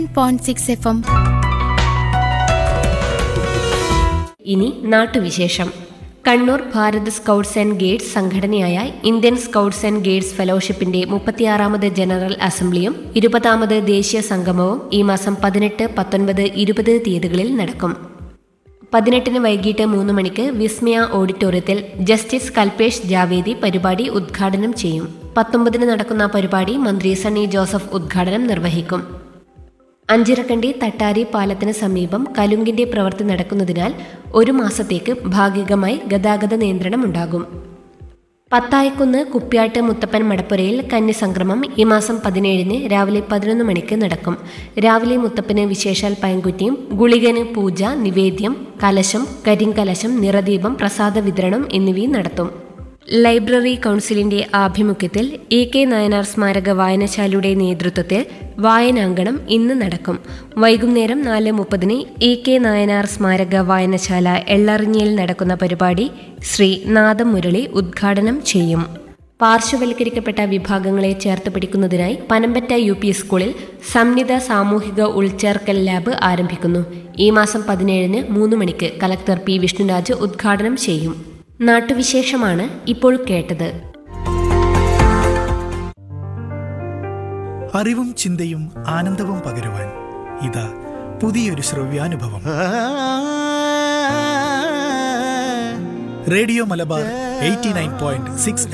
point six F M ഇനി നാട്ടുവിശേഷം Kannur Bharat scouts and guides സംഘടനയായ ഇന്ത്യൻ സ്കൗട്ട്സ് ആൻഡ് ഗൈഡ്സ് ഫെലോഷിപ്പിന്റെ മുപ്പത്തിയാറാമത് ജനറൽ അസംബ്ലിയും ഇരുപതാമത് ദേശീയ സംഗമവും ഈ മാസം പതിനെട്ട് പത്തൊൻപത് ഇരുപത് തീയതികളിൽ നടക്കും പതിനെട്ടിന് വൈകിട്ട് മൂന്ന് മണിക്ക് വിസ്മയ ഓഡിറ്റോറിയത്തിൽ ജസ്റ്റിസ് കൽപേഷ് ജാവേദി പരിപാടി ഉദ്ഘാടനം ചെയ്യും പത്തൊമ്പതിന് നടക്കുന്ന പരിപാടി മന്ത്രി സണ്ണി ജോസഫ് ഉദ്ഘാടനം നിർവഹിക്കും അഞ്ചിറക്കണ്ടി തട്ടാരി പാലത്തിന് സമീപം കലുങ്കിന്റെ പ്രവൃത്തി നടക്കുന്നതിനാൽ ഒരു മാസത്തേക്ക് ഭാഗികമായി ഗതാഗത നിയന്ത്രണമുണ്ടാകും പത്തായക്കുന്ന് കുപ്യാട്ട് മുത്തപ്പൻ മടപ്പുരയിൽ കന്യസംക്രമം ഈ മാസം പതിനേഴിന് രാവിലെ പതിനൊന്ന് മണിക്ക് നടക്കും രാവിലെ മുത്തപ്പന് വിശേഷാൽ പയൻകുറ്റിയും ഗുളികന് പൂജ നിവേദ്യം കലശം കരിങ്കലശം നിറദീപം പ്രസാദ വിതരണം എന്നിവയും നടത്തും ലൈബ്രറി കൗൺസിലിന്റെ ആഭിമുഖ്യത്തിൽ എ കെ നായനാർ സ്മാരക വായനശാലയുടെ നേതൃത്വത്തിൽ വായനാങ്കണം ഇന്ന് നടക്കും വൈകുന്നേരം നാല് മുപ്പതിന് എ കെ നായനാർ സ്മാരക വായനശാല എള്ളറിഞ്ഞിയിൽ നടക്കുന്ന പരിപാടി ശ്രീ നാദം മുരളി ഉദ്ഘാടനം ചെയ്യും പാർശ്വവൽക്കരിക്കപ്പെട്ട വിഭാഗങ്ങളെ ചേർത്ത് പിടിക്കുന്നതിനായി പനമ്പറ്റ യു പി സ്കൂളിൽ സംനിത സാമൂഹിക ഉൾച്ചേർക്കൽ ലാബ് ആരംഭിക്കുന്നു ഈ മാസം പതിനേഴിന് മൂന്ന് മണിക്ക് കലക്ടർ പി വിഷ്ണുരാജ് ഉദ്ഘാടനം ചെയ്യും നാട്ടുവിശേഷമാണ് ഇപ്പോൾ കേട്ടത് അറിവും ചിന്തയും ആനന്ദവും പകരുവാൻ ഇതാ പുതിയൊരു ശ്രവ്യാനുഭവം radio Malabar eighty nine point six